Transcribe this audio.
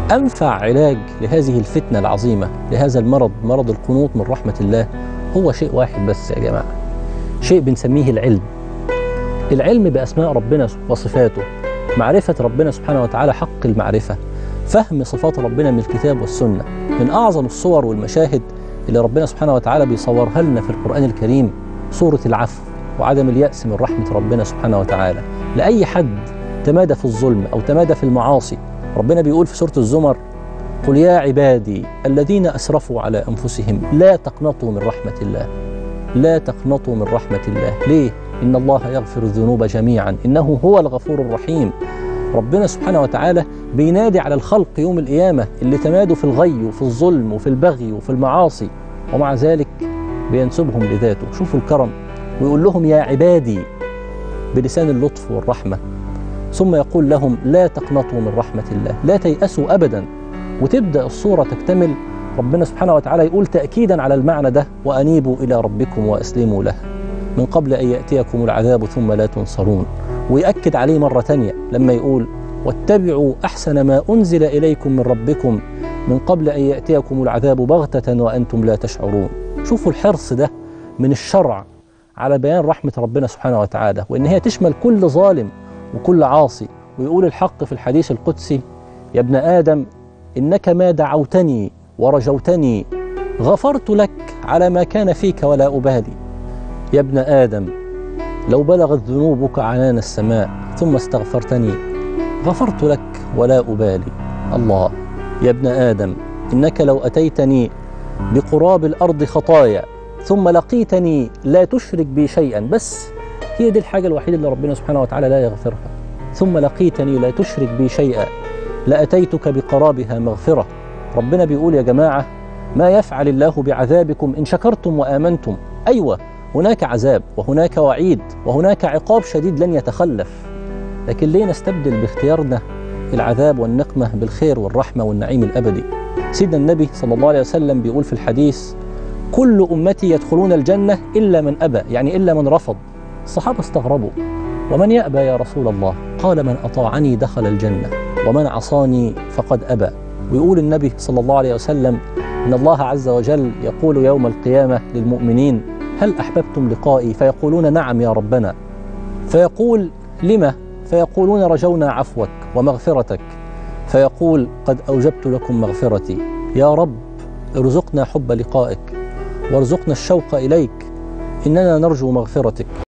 أنفع علاج لهذه الفتنة العظيمة لهذا المرض مرض القنوط من رحمة الله هو شيء واحد بس يا جماعة شيء بنسميه العلم العلم بأسماء ربنا وصفاته معرفة ربنا سبحانه وتعالى حق المعرفة فهم صفات ربنا من الكتاب والسنة من أعظم الصور والمشاهد اللي ربنا سبحانه وتعالى بيصورها لنا في القرآن الكريم صورة العفو وعدم اليأس من رحمة ربنا سبحانه وتعالى لأي حد تمادى في الظلم أو تمادى في المعاصي ربنا بيقول في سورة الزمر قل يا عبادي الذين أسرفوا على أنفسهم لا تقنطوا من رحمة الله لا تقنطوا من رحمة الله ليه؟ إن الله يغفر الذنوب جميعا إنه هو الغفور الرحيم ربنا سبحانه وتعالى بينادي على الخلق يوم القيامة اللي تمادوا في الغي وفي الظلم وفي البغي وفي المعاصي ومع ذلك بينسبهم لذاته شوفوا الكرم ويقول لهم يا عبادي بلسان اللطف والرحمة ثم يقول لهم لا تقنطوا من رحمة الله لا تيأسوا أبدا وتبدأ الصورة تكتمل ربنا سبحانه وتعالى يقول تأكيدا على المعنى ده وأنيبوا إلى ربكم وأسلموا له من قبل أن يأتيكم العذاب ثم لا تنصرون ويأكد عليه مرة تانية لما يقول واتبعوا أحسن ما أنزل إليكم من ربكم من قبل أن يأتيكم العذاب بغتة وأنتم لا تشعرون شوفوا الحرص ده من الشرع على بيان رحمة ربنا سبحانه وتعالى وإن هي تشمل كل ظالم وكل عاصي ويقول الحق في الحديث القدسي يا ابن آدم إنك ما دعوتني ورجوتني غفرت لك على ما كان فيك ولا أبالي يا ابن آدم لو بلغت ذنوبك عنان السماء ثم استغفرتني غفرت لك ولا أبالي الله يا ابن آدم إنك لو أتيتني بقراب الأرض خطايا ثم لقيتني لا تشرك بي شيئا بس هي دي الحاجة الوحيدة اللي ربنا سبحانه وتعالى لا يغفرها ثم لقيتني لا تشرك بي شيئا لأتيتك بقرابها مغفرة ربنا بيقول يا جماعة ما يفعل الله بعذابكم إن شكرتم وآمنتم أيوة هناك عذاب وهناك وعيد وهناك عقاب شديد لن يتخلف لكن ليه نستبدل باختيارنا العذاب والنقمة بالخير والرحمة والنعيم الأبدي سيدنا النبي صلى الله عليه وسلم بيقول في الحديث كل أمتي يدخلون الجنة إلا من أبى يعني إلا من رفض الصحابة استغربوا ومن يأبى يا رسول الله قال من أطاعني دخل الجنة ومن عصاني فقد أبى ويقول النبي صلى الله عليه وسلم إن الله عز وجل يقول يوم القيامة للمؤمنين هل أحببتم لقائي فيقولون نعم يا ربنا فيقول لما فيقولون رجونا عفوك ومغفرتك فيقول قد أوجبت لكم مغفرتي يا رب ارزقنا حب لقائك وارزقنا الشوق إليك إننا نرجو مغفرتك